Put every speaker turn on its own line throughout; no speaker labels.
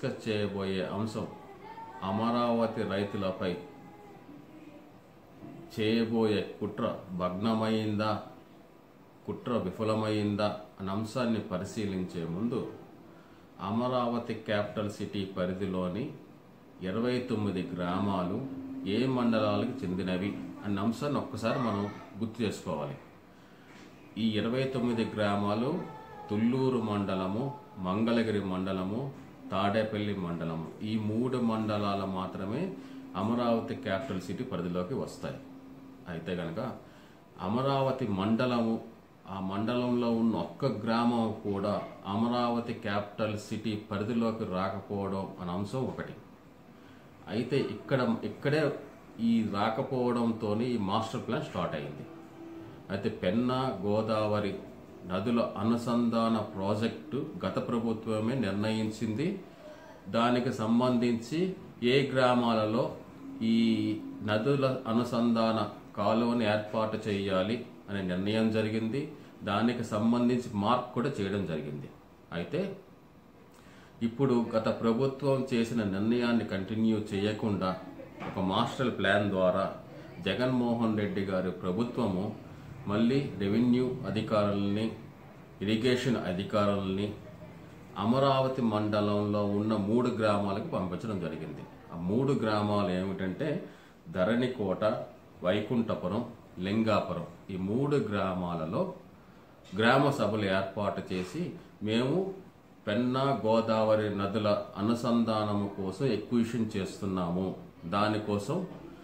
discuss చేయబోయే అంశం అమరావతి రైతులపై చేయబోయే కుట్ర భగ్నమైందా కుట్ర విఫలమైందా అనే అంశాన్ని పరిశీలించే ముందు అమరావతి క్యాపిటల్ సిటీ పరిధిలోని ఇరవై తొమ్మిది గ్రామాలు ఏ మండలాలకు చెందినవి అన్న అంశాన్ని ఒక్కసారి మనం గుర్తు చేసుకోవాలి ఈ ఇరవై తొమ్మిది గ్రామాలు తుళ్ళూరు మండలము మంగళగిరి మండలము తాడేపల్లి మండలము ఈ మూడు మండలాలు మాత్రమే అమరావతి క్యాపిటల్ సిటీ పరిధిలోకి వస్తాయి అయితే కనుక అమరావతి మండలము ఆ మండలంలో ఉన్న ఒక్క గ్రామం కూడా అమరావతి క్యాపిటల్ సిటీ పరిధిలోకి రాకపోవడం అనే అంశం ఒకటి అయితే ఇక్కడ ఇక్కడే ఈ రాకపోవడంతో ఈ మాస్టర్ ప్లాన్ స్టార్ట్ అయింది అయితే పెన్నా గోదావరి నదుల అనుసంధాన ప్రాజెక్టు గత ప్రభుత్వమే నిర్ణయించింది దానికి సంబంధించి ఏ గ్రామాలలో ఈ నదుల అనుసంధాన కాలువని ఏర్పాటు చేయాలి అనే నిర్ణయం జరిగింది దానికి సంబంధించి మార్క్ కూడా చేయడం జరిగింది అయితే ఇప్పుడు గత ప్రభుత్వం చేసిన నిర్ణయాన్ని కంటిన్యూ చేయకుండా ఒక మాస్టర్ ప్లాన్ ద్వారా జగన్మోహన్ రెడ్డి గారి ప్రభుత్వము మళ్ళీ రెవెన్యూ అధికారులని ఇరిగేషన్ అధికారులని అమరావతి మండలంలో ఉన్న మూడు గ్రామాలకు పంపించడం జరిగింది ఆ మూడు గ్రామాలు ఏమిటంటే ధరణికోట వైకుంఠపురం లింగాపురం ఈ మూడు గ్రామాలలో గ్రామ సభలు ఏర్పాటు చేసి మేము పెన్నా గోదావరి నదుల అనుసంధానము కోసం ఎక్విషన్ చేస్తున్నాము దానికోసం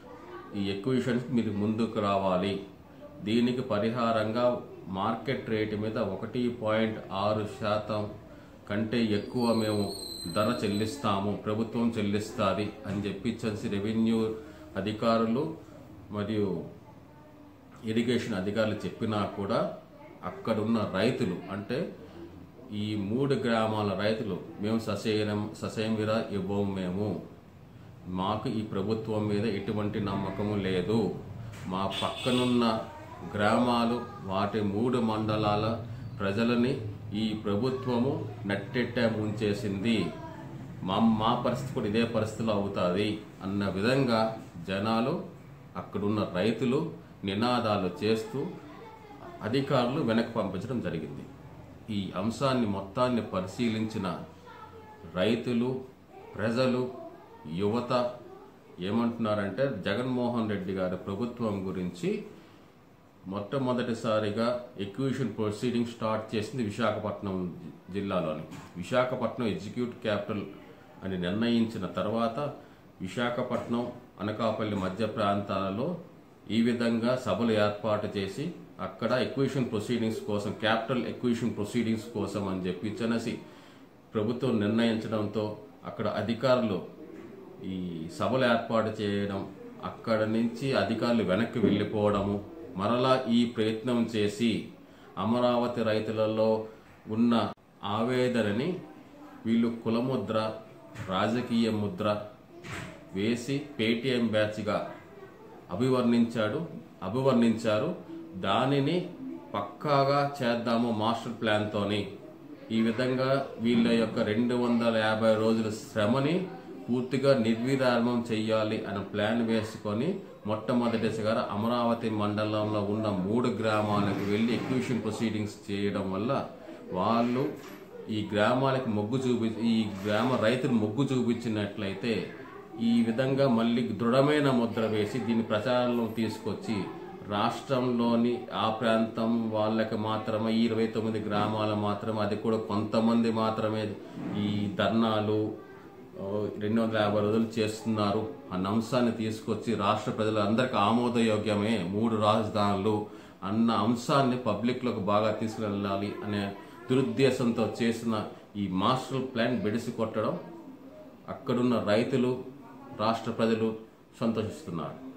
ఈ ఎక్విషన్స్ మీరు ముందుకు రావాలి దీనికి పరిహారంగా మార్కెట్ రేటు మీద ఒకటి పాయింట్ ఆరు శాతం కంటే ఎక్కువ మేము ధర చెల్లిస్తాము ప్రభుత్వం చెల్లిస్తుంది అని చెప్పించేసి రెవెన్యూ అధికారులు మరియు ఇరిగేషన్ అధికారులు చెప్పినా కూడా అక్కడున్న రైతులు అంటే ఈ మూడు గ్రామాల రైతులు మేము ససేనం ససేమిరా ఇవ్వము మేము మాకు ఈ ప్రభుత్వం మీద ఎటువంటి నమ్మకము లేదు మా పక్కనున్న గ్రామాలు వాటి మూడు మండలాల ప్రజలని ఈ ప్రభుత్వము నట్టెట్ట ముంచేసింది మా మా పరిస్థితి కూడా ఇదే పరిస్థితిలో అవుతుంది అన్న విధంగా జనాలు అక్కడున్న రైతులు నినాదాలు చేస్తూ అధికారులు వెనక్కి పంపించడం జరిగింది ఈ అంశాన్ని మొత్తాన్ని పరిశీలించిన రైతులు ప్రజలు యువత ఏమంటున్నారంటే జగన్మోహన్ రెడ్డి గారి ప్రభుత్వం గురించి మొట్టమొదటిసారిగా ఎక్విషన్ ప్రొసీడింగ్ స్టార్ట్ చేసింది విశాఖపట్నం జిల్లాలోని విశాఖపట్నం ఎగ్జిక్యూట్ క్యాపిటల్ అని నిర్ణయించిన తర్వాత విశాఖపట్నం అనకాపల్లి మధ్య ప్రాంతాలలో ఈ విధంగా సభలు ఏర్పాటు చేసి అక్కడ ఎక్విషన్ ప్రొసీడింగ్స్ కోసం క్యాపిటల్ ఎక్విషన్ ప్రొసీడింగ్స్ కోసం అని చెప్పి చెనసి ప్రభుత్వం నిర్ణయించడంతో అక్కడ అధికారులు ఈ సభలు ఏర్పాటు చేయడం అక్కడ నుంచి అధికారులు వెనక్కి వెళ్ళిపోవడము మరలా ఈ ప్రయత్నం చేసి అమరావతి రైతులలో ఉన్న ఆవేదనని వీళ్ళు కులముద్ర రాజకీయ ముద్ర వేసి పేటీఎం బ్యాచ్గా అభివర్ణించాడు అభివర్ణించారు దానిని పక్కాగా చేద్దాము మాస్టర్ ప్లాన్తోని ఈ విధంగా వీళ్ళ యొక్క రెండు వందల యాభై రోజుల శ్రమని పూర్తిగా నిర్విరామం చెయ్యాలి అనే ప్లాన్ వేసుకొని మొట్టమొదటిసారిగా అమరావతి మండలంలో ఉన్న మూడు గ్రామాలకు వెళ్ళి ఎక్విషన్ ప్రొసీడింగ్స్ చేయడం వల్ల వాళ్ళు ఈ గ్రామాలకు మొగ్గు చూపి ఈ గ్రామ రైతులు మొగ్గు చూపించినట్లయితే ఈ విధంగా మళ్ళీ దృఢమైన ముద్ర వేసి దీన్ని ప్రచారంలో తీసుకొచ్చి రాష్ట్రంలోని ఆ ప్రాంతం వాళ్ళకి మాత్రమే ఈ ఇరవై తొమ్మిది గ్రామాలు మాత్రమే అది కూడా కొంతమంది మాత్రమే ఈ ధర్నాలు రెండు వందల యాభై రోజులు చేస్తున్నారు అన్న అంశాన్ని తీసుకొచ్చి రాష్ట్ర ప్రజలందరికీ ఆమోదయోగ్యమే మూడు రాజధానులు అన్న అంశాన్ని పబ్లిక్లోకి బాగా తీసుకువెళ్ళాలి అనే దురుద్దేశంతో చేసిన ఈ మాస్టర్ ప్లాన్ బెడిసి కొట్టడం అక్కడున్న రైతులు రాష్ట్ర ప్రజలు సంతోషిస్తున్నారు